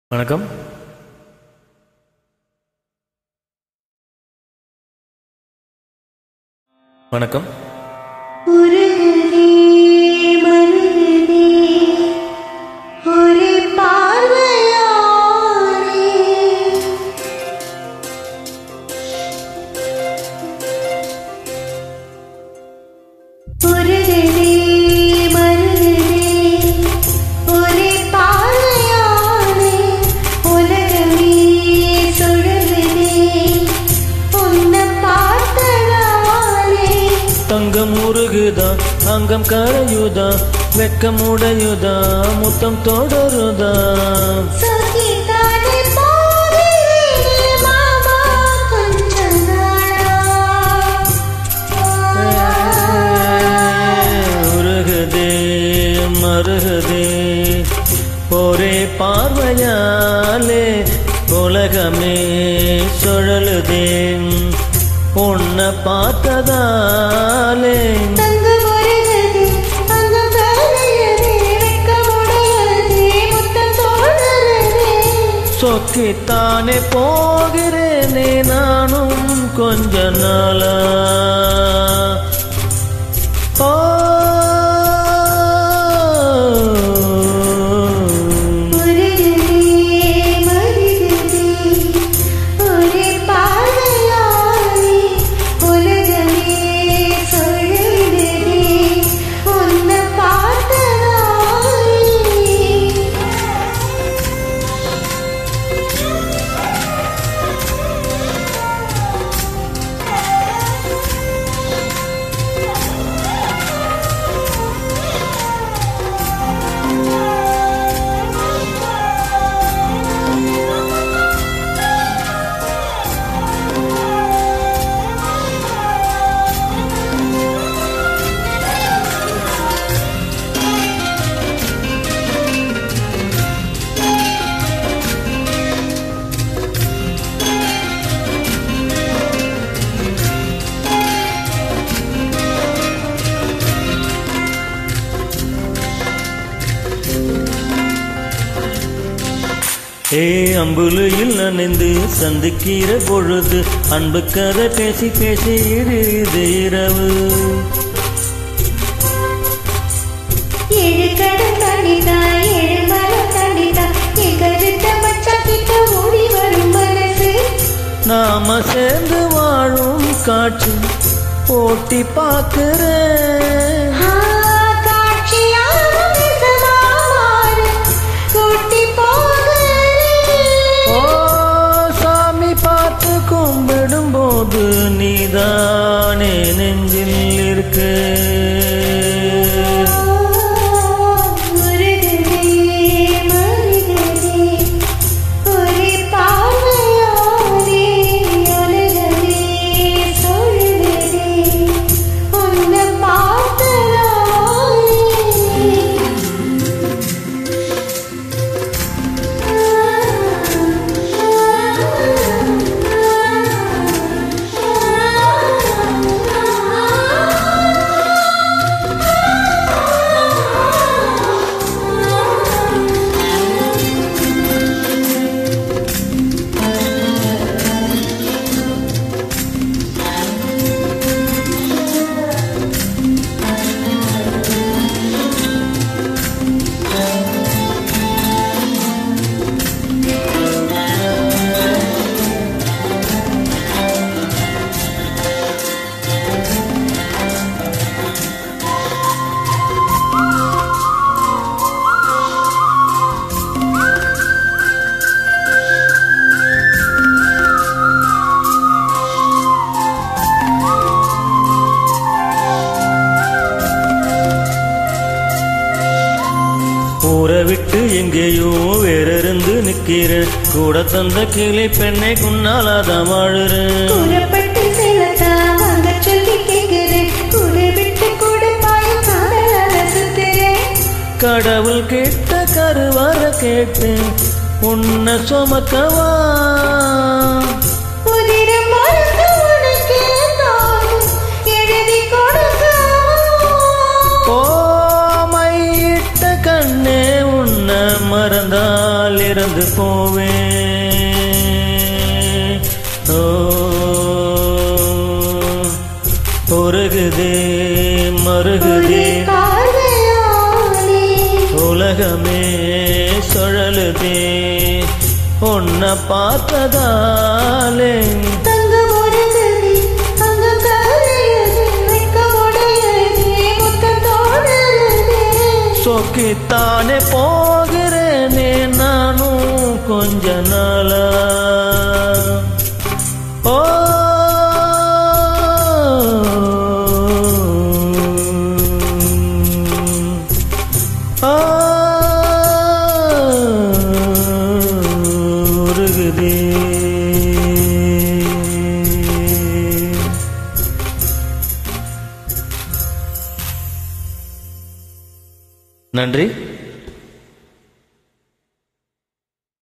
வணக்கம் வணக்கம் உருகுதே மருகுதே ஒரு பார்வையாலே உருகுதே மருகுதே ஒரு பார்வையாலே உலகமே சுழலுதே உன்னை பார்த்ததாலே தங்கம் உருகுதா அங்கம் கரையுதா வெக்கம் உடையுதா முத்தம் தொடருதா சகிதானே போகிறேனே மாமா கொஞ்ச நாளா உருகுதே மருகுதே ஒரே பார்வையாலே உலகமே சுழலுதே உன்னை பார்த்ததாலே தங்கம் உருகுதே, அங்கம் கரையுதே, வெட்கமுடையுதே, முத்தம் தோணுறதே. சொக்கித்தானே போகிறேனே நானும் கொஞ்ச நாளா ஓ உருகுதே, மருகுதே, ஒரே பார்வையாலே உலகமே சுழலுதே, உன்னை பார்த்ததாலே ஏ அம்புலையில் நனைந்து சந்திக்கிற பொழுது அன்பு கதை பேசி பேசி இழுது இரவு ஏழு கடல் தாண்டிதா, ஏழு மரம் தாண்டிதா, எகருத்த மச்சான் கிட்ட ஓடி வரும் மனசு. நாம சேர்ந்து வாழும் காட்சி போட்டி பார்க்கிறேன் ஆ, காட்சியாகும் நிஜமா மாறு, கூட்டி போகிறேன். ஓ சாமி பார்த்து கும்பிடும் போது நீதானே நெஞ்சில் இருக்கு முருகனே, மருகனே, ஒரே பார்வையாலே உலகமே சுழலுதே, உன்னை ஊரை விட்டு எங்கேயோ வேற இருந்து நிக்கிறேன் கூட தந்த கிளி பெண்ணை குன்னாலாதான் வாழுறேன் கூறப்பட்டு செல்லத்தா வாங்க சொல்லி கேட்கிறேன் கூட விட்டு கூட பாயும் காதலால சுத்துறேன் கடவுள் கேட்ட கருவற கேட்டேன் உன்னை சுமக்கவா உதிரம் மறந்து உனக்கு நானும் எழுதி கொடுக்கவா ஓ மையிட்ட கண்ணே உன்னை மறந்தால் இரவு மறந்து போவேன் ஓ உருகுதே ஒரே மருகுதே பார்வையாலே உலகமே சுழலுதே உன்னை பார்த்ததாலே தங்கம் உருகுதே, அங்கம் கரையுதே, வெட்கமுடையதே, முத்தம் தோணுதே. சொக்கித்தானே போகிறேனே நானும் கொஞ்ச நாளா ஓ